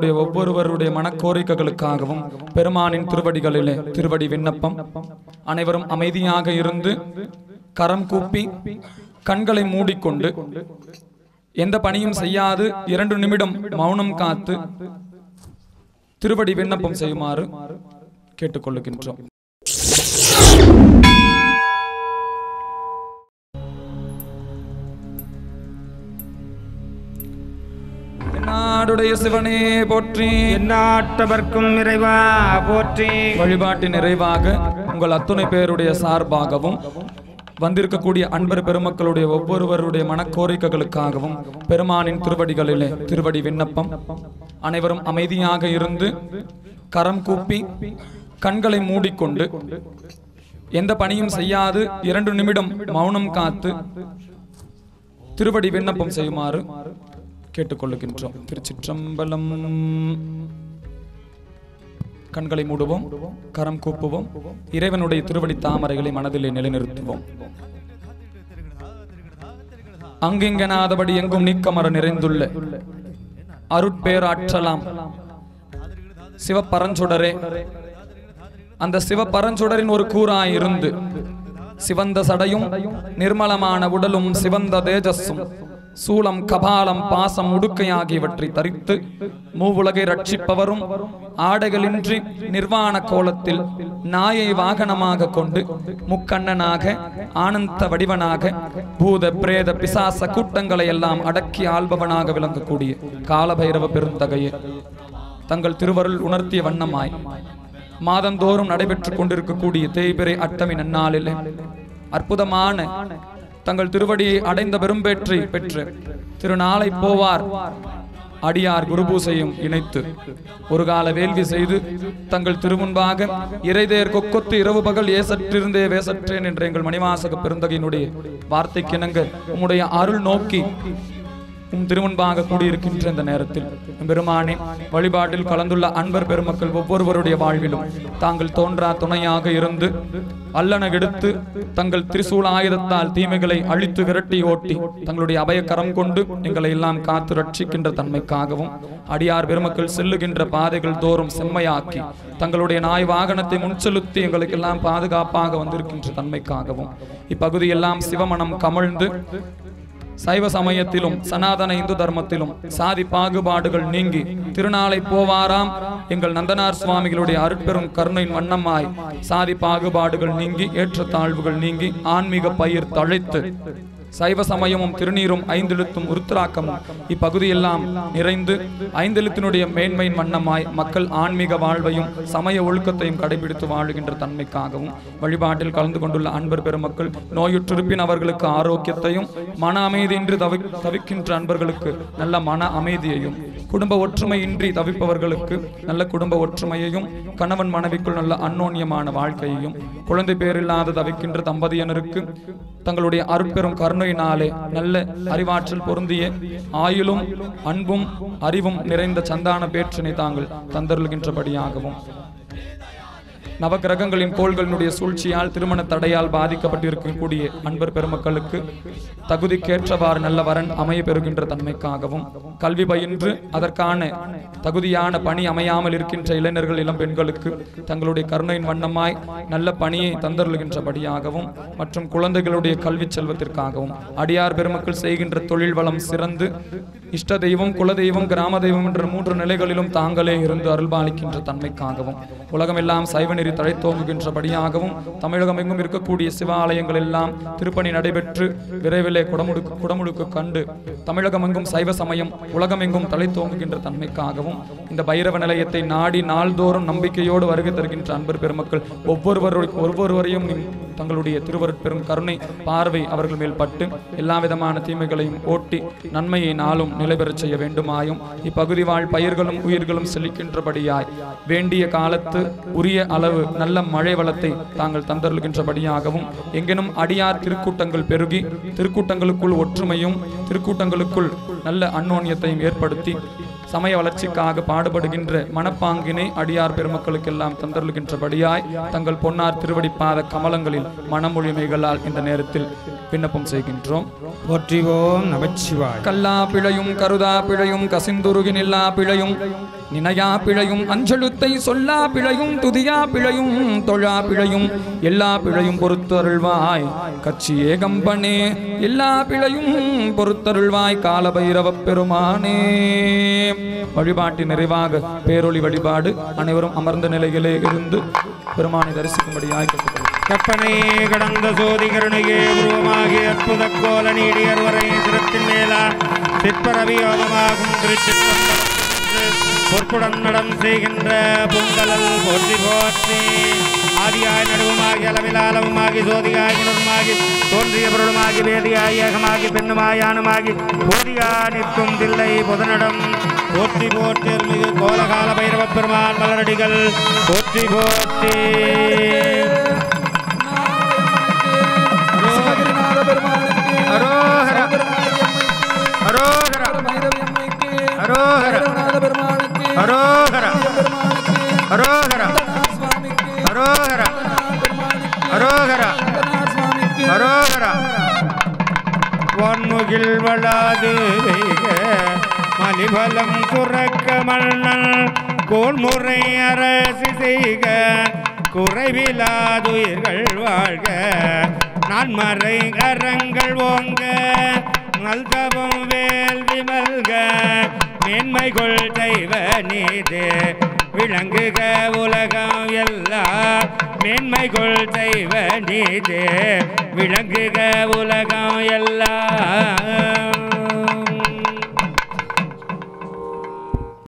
உடைய ஒவ்வொருவருடைய மனக்கோரிக்கைகளுக்காகவும் பெருமானின் திருவடிகளிலே திருவடி விண்ணப்பம் அனைவரும் அமைதியாக இருந்து கரம் கூப்பி கண்களை மூடிக்கொண்டு எந்த பணியும் செய்யாது இரண்டு நிமிடம் மௌனம் காத்து திருவடி விண்ணப்பம் செய்யுமாறு கேட்டுக்கொள்ளுகின்றோம் நாடுடைய சிவனே போற்றி எந்நாட்டவர்க்கும் நிறைவா போற்றி வழிபாட்டின் நிறைவாக உங்கள் அத்துணை பேருடைய சார்பாகவும் வந்திருக்கக்கூடிய அன்பர் பெருமக்களுடைய ஒவ்வொருவருடைய மனக்கோரிக்கைகளுக்காகவும் பெருமானின் திருவடிகளிலே திருவடி விண்ணப்பம் அனைவரும் அமைதியாக இருந்து கரம் கூப்பி கண்களை மூடிக்கொண்டு எந்த பணியும் செய்யாது இரண்டு நிமிடம் மௌனம் காத்து திருவடி விண்ணப்பம் செய்யுமாறு கேட்டுக்கொள்ளுகின்றோம் திருச்சிற்றம்பலம் கண்களை மூடுவோம் கரம் கூப்புவோம் இறைவனுடைய திருவடி தாமரைகளை மனதிலே நிலைநிறுத்துவோம் அங்கிங்கனாதபடி எங்கும் நீக்கமர நிறைந்துள்ள அருட்பேராற்றலாம் சிவப்பரஞ்சுடரே அந்த சிவப்பரஞ்சுடரின் ஒரு கூறாய் இருந்து சிவந்த சடையும் நிர்மலமான உடலும் சிவந்த தேஜஸும் சூலம் கபாலம் பாசம் உடுக்கையாகியவற்றை தரித்து மூவுலகை ரட்சிப்பவரும் ஆடைகளின்றி நிர்வாண கோலத்தில் நாயை வாகனமாக கொண்டு முக்கண்ணனாக ஆனந்த வடிவனாக பூத பிரேத பிசாச கூட்டங்களை எல்லாம் அடக்கி ஆள்பவனாக விளங்கக்கூடிய காலபைரவ பெருந்தகையே தங்கள் திருவருள் உணர்த்திய வண்ணமாய் மாதந்தோறும் நடைபெற்றுக் கொண்டிருக்கக்கூடிய தேய்பிறை அட்டமி நன்னாளிலே அற்புதமான தங்கள் திருவடியை அடைந்த பெரும்பேற்றை பெற்று திருநாளை போவார் அடியார் குருபூசையும் இணைத்து ஒரு கால வேள்வி செய்து தங்கள் திருமுன்பாக இறைதேர் கொக்கொத்து இரவு பகல் ஏசற்றிருந்தே வேசற்றேன் என்ற எங்கள் மணிவாசக பெருந்தகையினுடைய வார்த்தைக்கிணங்க உம்முடைய அருள் நோக்கி உம் திருமுன்பாக கூடியிருக்கின்ற இந்த நேரத்தில் பெருமானே வழிபாட்டில் கலந்துள்ள அன்பர் பெருமக்கள் ஒவ்வொருவருடைய வாழ்விலும் தாங்கள் தோன்றா துணையாக இருந்து அல்லன எடுத்து தங்கள் திரிசூல ஆயுதத்தால் தீமைகளை அழித்து விரட்டி ஓட்டி தங்களுடைய அபயக்கரம் கொண்டு எங்களை எல்லாம் காத்து ரட்சிக்கின்ற தன்மைக்காகவும் அடியார் பெருமக்கள் செல்லுகின்ற பாதைகள் தோறும் செம்மையாக்கி தங்களுடைய நாய் வாகனத்தை முன்செலுத்தி எங்களுக்கெல்லாம் பாதுகாப்பாக வந்திருக்கின்ற தன்மைக்காகவும் இப்பகுதியெல்லாம் சிவமணம் கமழ்ந்து சைவ சமயத்திலும் சனாதன இந்து தர்மத்திலும் சாதி பாகுபாடுகள் நீங்கி திருநாளை போவாராம் எங்கள் நந்தனார் சுவாமிகளுடைய அருட்பெரும் கருணையின் வண்ணமாய் சாதி பாகுபாடுகள் நீங்கி ஏற்றத்தாழ்வுகள் நீங்கி ஆன்மீக பயிர் தழைத்து சைவ சமயமும் திருநீரும் ஐந்தெழுத்தும் உருத்திராக்கமும் இப்பகுதியெல்லாம் நிறைந்து ஐந்தெழுத்தினுடைய மேன்மையின் வண்ணமாய் மக்கள் ஆன்மீக வாழ்வையும் சமய ஒழுக்கத்தையும் கடைபிடித்து வாழுகின்ற தன்மைக்காகவும் வழிபாட்டில் கலந்து கொண்டுள்ள அன்பர் பெருமக்கள் நோயுற்றிருப்பின் அவர்களுக்கு ஆரோக்கியத்தையும் மன அமைதியின்றி தவி தவிக்கின்ற அன்பர்களுக்கு நல்ல மன அமைதியையும் குடும்ப ஒற்றுமையின்றி தவிப்பவர்களுக்கு நல்ல குடும்ப ஒற்றுமையையும் கணவன் மனைவிக்குள் நல்ல அன்னோன்யமான வாழ்க்கையையும் குழந்தை பேரில்லாத தவிக்கின்ற தம்பதியினருக்கு தங்களுடைய அருட்பெரும் கருணையினாலே நல்ல அறிவாற்றல் பொருந்திய ஆயுளும் அன்பும் அறிவும் நிறைந்த சந்தான பேற்றினை தாங்கள் தந்தருள்கின்றபடியாகவும் நவகிரகங்களின் கோள்களினுடைய சூழ்ச்சியால் திருமண தடையால் பாதிக்கப்பட்டிருக்கக்கூடிய அன்பர் பெருமக்களுக்கு தகுதிக்கேற்றவாறு நல்ல வரன் அமைய பெறுகின்ற தன்மைக்காகவும் கல்வி பயின்று அதற்கான தகுதியான பணி அமையாமல் இருக்கின்ற இளைஞர்கள் இளம் பெண்களுக்கு தங்களுடைய கருணையின் வண்ணமாய் நல்ல பணியை தந்தருளுகின்றபடியாகவும் மற்றும் குழந்தைகளுடைய கல்வி செல்வத்திற்காகவும் அடியார் பெருமக்கள் செய்கின்ற தொழில் வளம் சிறந்து இஷ்ட தெய்வம் குலதெய்வம் கிராம தெய்வம் என்ற மூன்று நிலைகளிலும் தாங்களே இருந்து அருள்பாலிக்கின்ற தன்மைக்காகவும் உலகமெல்லாம் சைவ நெறி தழைத்தோங்குகின்றபடியாகவும் தமிழகம் எங்கும் இருக்கக்கூடிய சிவாலயங்கள் எல்லாம் திருப்பணி நடைபெற்று விரைவிலே குடமுழுக்கு குடமுழுக்கு கண்டு தமிழகம் எங்கும் சைவ சமயம் உலகமெங்கும் தழைத்தோங்குகின்ற தன்மைக்காகவும் இந்த பைரவ நிலையத்தை நாடி நாள்தோறும் நம்பிக்கையோடு வருகை தருகின்ற அன்பர் பெருமக்கள் ஒவ்வொருவரு ஒவ்வொருவரையும் நின் தங்களுடைய திருவருட்பெரும் கருணை பார்வை அவர்கள் மேல் பட்டு எல்லா விதமான தீமைகளையும் ஓட்டி நன்மையை நாளும் நிலைபெறச் செய்ய வேண்டுமாயும் இப்பகுதி வாழ் பயிர்களும் உயிர்களும் செழிக்கின்றபடியாய் வேண்டிய காலத்து உரிய அளவு நல்ல மழை வளத்தை தாங்கள் தந்தருகின்றபடியாகவும் எங்கெனும் அடியார் திருக்கூட்டங்கள் பெருகி திருக்கூட்டங்களுக்குள் ஒற்றுமையும் திருக்கூட்டங்களுக்குள் நல்ல அன்னோன்யத்தையும் ஏற்படுத்தி சமய வளர்ச்சிக்காக பாடுபடுகின்ற மனப்பாங்கினை அடியார் பெருமக்களுக்கெல்லாம் தந்தருகின்றபடியாய் தங்கள் பொன்னார் திருவடிப்பாத கமலங்களில் மனமொழிமைகளால் இந்த நேரத்தில் விண்ணப்பம் செய்கின்றோம் போற்றிவோம் நமச்சிவாய் கல்லா பிழையும் கருதா பிழையும் கசிந்துருகி நில்லா பிழையும் நினையா பிழையும் அஞ்செழுத்தை சொல்லா பிழையும் துதியா பிழையும் தொழா பிழையும் எல்லா பிழையும் பொறுத்தருள்வாய் கட்சி ஏகம்பனே எல்லா பிழையும் பொறுத்தருள்வாய் காலபைரவ பெருமானே வழிபாட்டின் நிறைவாக பேரொளி வழிபாடு அனைவரும் அமர்ந்த நிலையிலே இருந்து பெருமானை தரிசிக்கும்படியாய் கேட்டுக்கொள்கிறேன் கற்பனையே கடந்த சோதி கருணையே உருவமாகி அற்புத கோல நீடியர் வரை சிரத்தின் மேலா சிற்பரவியோகமாகும் திருச்சிற்றம்பலம் பொற்புடன் நடம் செய்கின்ற பொங்கலல் போற்றி போற்றி ஆதியாய் நடுவுமாகி அளவிலாளவுமாகி சோதியாய் குணருமாகி தோன்றிய பொருளுமாகி வேதியாய் ஏகமாகி பெண்ணுமாய் ஆணுமாகி போதியா நிற்கும் தில்லை பொதுநடம் போற்றி போற்றி அருள்மிகு கோலகால பைரவ பெருமான் மலரடிகள் போற்றி போற்றி சிவகிரிநாத பெருமானுக்கு அரோகரா. அரோகரா அரோகரா. பைரவநாத பெருமானுக்கு அரோகரா. பெருமானுக்கு அரோகரா சுவாமிக்கு அரோகரா பெருமானுக்கு அரோகரா சுவாமிக்கு அரோகரா வான்முகில் வளாது வெய்க மலிபலம் துறக்க மன்னன் கோன்முறை அரசு செய்க குறைவிலாதுயிர்கள் வாழ்க நான் மறை கரங்கள் ஓங்க நல்தவம் வேள்வி மல்க மேன்மைகொள் தெய்வ நீதே விளங்குக உலகம் எல்லாம் மேன்மைகொள் தெய்வ நீதே விளங்குக உலகம் எல்லாம்